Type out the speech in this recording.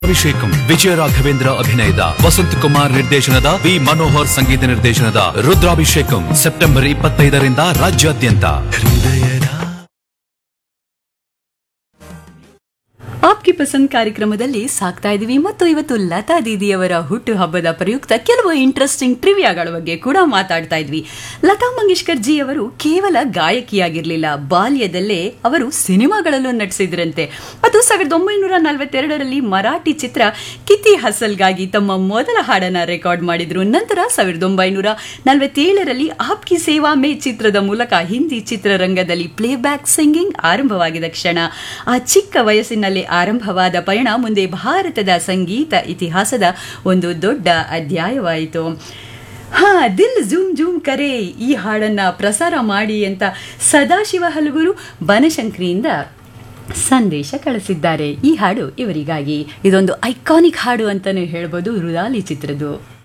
ಅಭಿಷೇಕಂ ವಿಜಯ ರಾಘವೇಂದ್ರ ಅಭಿನಯದ ವಸಂತ್ ಕುಮಾರ್ ನಿರ್ದೇಶನದ ವಿ ಮನೋಹರ್ ಸಂಗೀತ ನಿರ್ದೇಶನದ ರುದ್ರಾಭಿಷೇಕಂ ಸೆಪ್ಟೆಂಬರ್ ಇಪ್ಪತ್ತೈದರಿಂದ ರಾಜ್ಯಾದ್ಯಂತ ಹೃದಯದ ಆಪ್ಗೆ ಪಸಂದ್ ಕಾರ್ಯಕ್ರಮದಲ್ಲಿ ಸಾಕ್ತಾ ಇದೀವಿ ಮತ್ತು ಇವತ್ತು ಲತಾ ದೀದಿಯವರ ಹುಟ್ಟು ಹಬ್ಬದ ಪ್ರಯುಕ್ತ ಕೆಲವು ಇಂಟ್ರೆಸ್ಟಿಂಗ್ ಟ್ರಿವಿಯಾಗಳ ಬಗ್ಗೆ ಕೂಡ ಮಾತಾಡ್ತಾ ಇದ್ವಿ ಲತಾ ಮಂಗೇಶ್ಕರ್ ಜಿ ಅವರು ಕೇವಲ ಗಾಯಕಿಯಾಗಿರ್ಲಿಲ್ಲ ಬಾಲ್ಯದಲ್ಲೇ ಅವರು ಸಿನಿಮಾಗಳಲ್ಲೂ ನಟಿಸಿದ್ರಂತೆ ಅದು ಸಾವಿರದ ಒಂಬೈನೂರ ನಲವತ್ತೆರಡರಲ್ಲಿ ಮರಾಠಿ ಚಿತ್ರ ಕಿತಿ ಹಸಲ್ಗಾಗಿ ತಮ್ಮ ಮೊದಲ ಹಾಡನ್ನ ರೆಕಾರ್ಡ್ ಮಾಡಿದ್ರು ನಂತರ ಸಾವಿರದ ಒಂಬೈನೂರ ನಲವತ್ತೇಳರಲ್ಲಿ ಆಪ್ಕಿ ಸೇವಾ ಮೇ ಚಿತ್ರದ ಮೂಲಕ ಹಿಂದಿ ಚಿತ್ರರಂಗದಲ್ಲಿ ಪ್ಲೇಬ್ಯಾಕ್ ಸಿಂಗಿಂಗ್ ಆರಂಭವಾಗಿದ ಕ್ಷಣ ಆ ಚಿಕ್ಕ ವಯಸ್ಸಿನಲ್ಲಿ ಆರಂಭವಾದ ಪಯಣ ಮುಂದೆ ಭಾರತದ ಸಂಗೀತ ಇತಿಹಾಸದ ಒಂದು ದೊಡ್ಡ ಅಧ್ಯಾಯವಾಯಿತು ಹಾ ದಿಲ್ ಜೂಮ್ ಜೂಮ್ ಕರೆ ಈ ಹಾಡನ್ನ ಪ್ರಸಾರ ಮಾಡಿ ಅಂತ ಸದಾಶಿವ ಹಲಗೂರು ಬನಶಂಕರಿಯಿಂದ ಸಂದೇಶ ಕಳಿಸಿದ್ದಾರೆ ಈ ಹಾಡು ಇವರಿಗಾಗಿ ಇದೊಂದು ಐಕಾನಿಕ್ ಹಾಡು ಅಂತಾನೆ ಹೇಳ್ಬೋದು ರುದಾಲಿ ಚಿತ್ರದ್ದು